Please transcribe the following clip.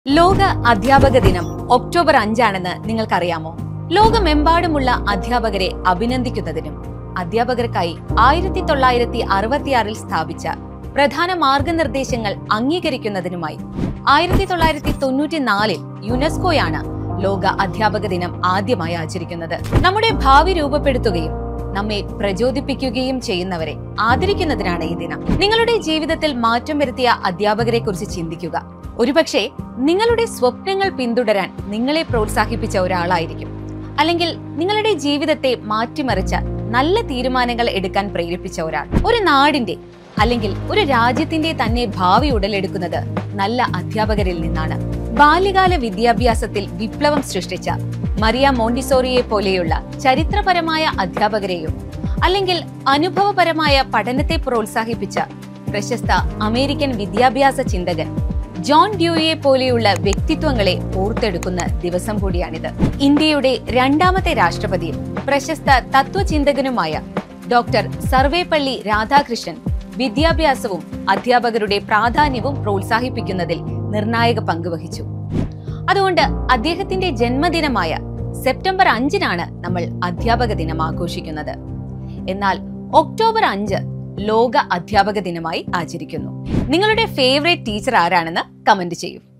ലോക അധ്യാപക ദിനം ഒക്ടോബർ അഞ്ചാണെന്ന് നിങ്ങൾക്കറിയാമോ ലോകമെമ്പാടുമുള്ള അധ്യാപകരെ അഭിനന്ദിക്കുന്നതിനും അധ്യാപകർക്കായി ആയിരത്തി തൊള്ളായിരത്തി അറുപത്തിയാറിൽ സ്ഥാപിച്ച പ്രധാന മാർഗനിർദ്ദേശങ്ങൾ അംഗീകരിക്കുന്നതിനുമായി ആയിരത്തി തൊള്ളായിരത്തി തൊണ്ണൂറ്റിനാലിൽ യുനെസ്കോയാണ് ലോക അധ്യാപക ദിനം ആദ്യമായി ആചരിക്കുന്നത് നമ്മുടെ ഭാവി രൂപപ്പെടുത്തുകയും നമ്മെ പ്രചോദിപ്പിക്കുകയും ചെയ്യുന്നവരെ ആദരിക്കുന്നതിനാണ് ഈ ദിനം നിങ്ങളുടെ ജീവിതത്തിൽ മാറ്റം വരുത്തിയ അധ്യാപകരെ കുറിച്ച് ചിന്തിക്കുക ഒരുപക്ഷെ നിങ്ങളുടെ സ്വപ്നങ്ങൾ പിന്തുടരാൻ നിങ്ങളെ പ്രോത്സാഹിപ്പിച്ച ഒരാളായിരിക്കും അല്ലെങ്കിൽ നിങ്ങളുടെ ജീവിതത്തെ മാറ്റിമറിച്ച നല്ല തീരുമാനങ്ങൾ എടുക്കാൻ പ്രേരിപ്പിച്ച ഒരാൾ ഒരു നാടിന്റെ അല്ലെങ്കിൽ ഒരു രാജ്യത്തിന്റെ തന്നെ ഭാവി ഉടലെടുക്കുന്നത് നല്ല അധ്യാപകരിൽ നിന്നാണ് ബാല്യകാല വിദ്യാഭ്യാസത്തിൽ വിപ്ലവം സൃഷ്ടിച്ച മറിയ മോണ്ടിസോറിയെ പോലെയുള്ള ചരിത്രപരമായ അധ്യാപകരെയോ അല്ലെങ്കിൽ അനുഭവപരമായ പഠനത്തെ പ്രോത്സാഹിപ്പിച്ച പ്രശസ്ത അമേരിക്കൻ വിദ്യാഭ്യാസ ചിന്തകൻ ജോൺ ഡ്യൂയെ പോലെയുള്ള വ്യക്തിത്വങ്ങളെ ഓർത്തെടുക്കുന്ന ദിവസം കൂടിയാണിത് ഇന്ത്യയുടെ രണ്ടാമത്തെ രാഷ്ട്രപതിയും പ്രശസ്ത തത്വചിന്തകനുമായ ഡോക്ടർ സർവേപ്പള്ളി രാധാകൃഷ്ണൻ വിദ്യാഭ്യാസവും അധ്യാപകരുടെ പ്രാധാന്യവും പ്രോത്സാഹിപ്പിക്കുന്നതിൽ നിർണായക പങ്കുവഹിച്ചു അതുകൊണ്ട് അദ്ദേഹത്തിന്റെ ജന്മദിനമായ സെപ്റ്റംബർ അഞ്ചിനാണ് നമ്മൾ അധ്യാപക ദിനം ആഘോഷിക്കുന്നത് എന്നാൽ ഒക്ടോബർ അഞ്ച് ലോക അധ്യാപക ദിനമായി ആചരിക്കുന്നു നിങ്ങളുടെ ഫേവറേറ്റ് ടീച്ചർ ആരാണെന്ന് കമന്റ് ചെയ്യൂ